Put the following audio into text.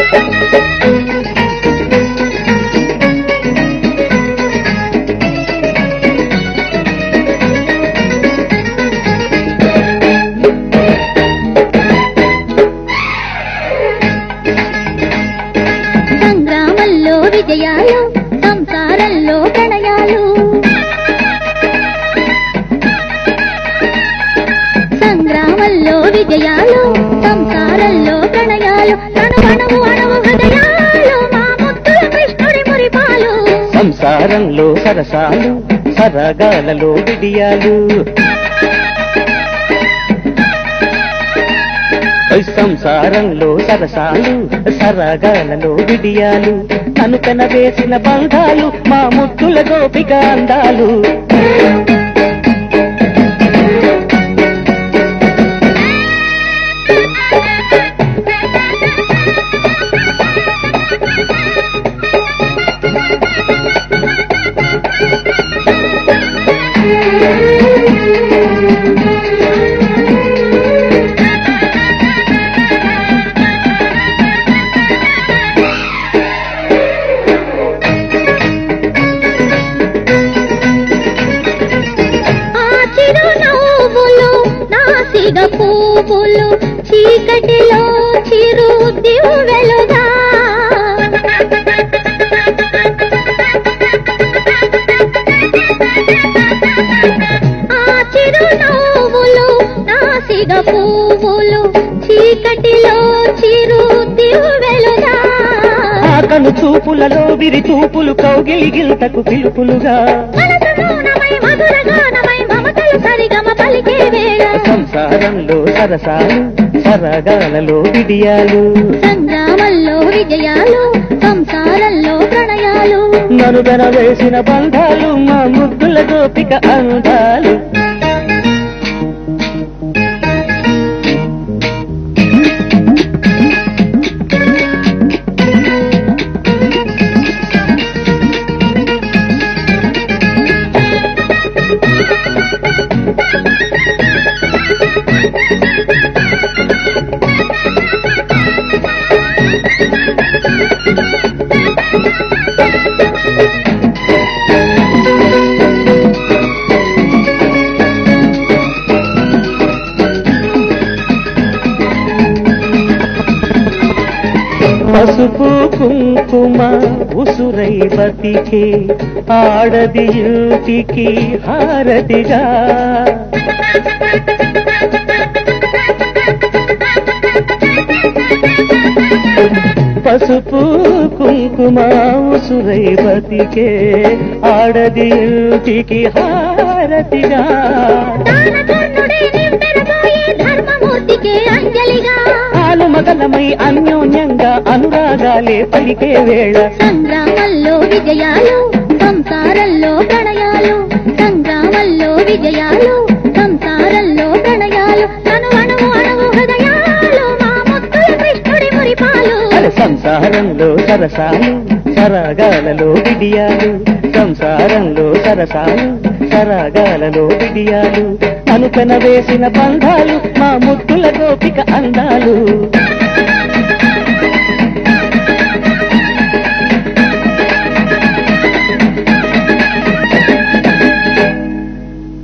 సంగ్రామంలో విజయాలు సంసారంలో ప్రణయాలు సంగ్రామంలో విజయాలు సంసారంలో ప్రణయాలు తను అణువు అణువు హృదయాలు మా ముద్దుల కృష్ణుడి మురిపాలు సంసారంలో సరసాలు సరగాలలో విడియాలు ఓయ్ సంసారంలో సరసాలు సరగాలలో విడియాలు కనుకన వేసిన బంధాలు మా ముద్దుల గోపిక అందాలు ఆ చిరు నవ్వులు నాసిగ పువ్వులు చీకటిలో చిరు దివ్వెలుగా ఆ చిరు నవ్వులు నాసిగ పువ్వులు చీకటిలో చిరు దివ్వెలుగా ఆకను చూపులలో విరి చూపులు కౌగిలి గిల్తకు పిలుపులుగా మనసు మౌనమై మధుర గానమై మమతలు సరిగమ పలికే వేళ సంసారంలో సరసాలు సరగాలలో విడియాలు సంగ్రామంలో విజయాలు సంసారంలో ప్రణయాలు నరుగన వేసిన బంధాలు మా ముద్దుల గోపిక అందాలు పసుపు కుంకుమ ఉసురై బతికే ఆడది ఇంటికి హారతిగా పసుపు కుంకుమ ఉసురై బతికే ఆడది ఇంటికి హారతిగా దానకర్ణుడే నింపెరబోయే ధర్మమూర్తికే అంజలిగా ఆలు మగలమై అన్యోన్యంగా అనురాగాలే పలికే వేళ సంగ్రామంలో విజయాలు సంసారంలో ప్రణయాలు సంగ్రామంలో విజయాలు సంసారంలో ప్రణయాలు తను అణువు అణువు హృదయాలు మా ముద్దుల కృష్ణుడి మురిపాలు అరే సంసారంలో సరసాలు సరగాలలో విడియాలు సంసారంలో సరసాలు సరగాలలో విడియాలు అనుకన వేసిన బంధాలు మా ముద్దుల గోపిక అందాలు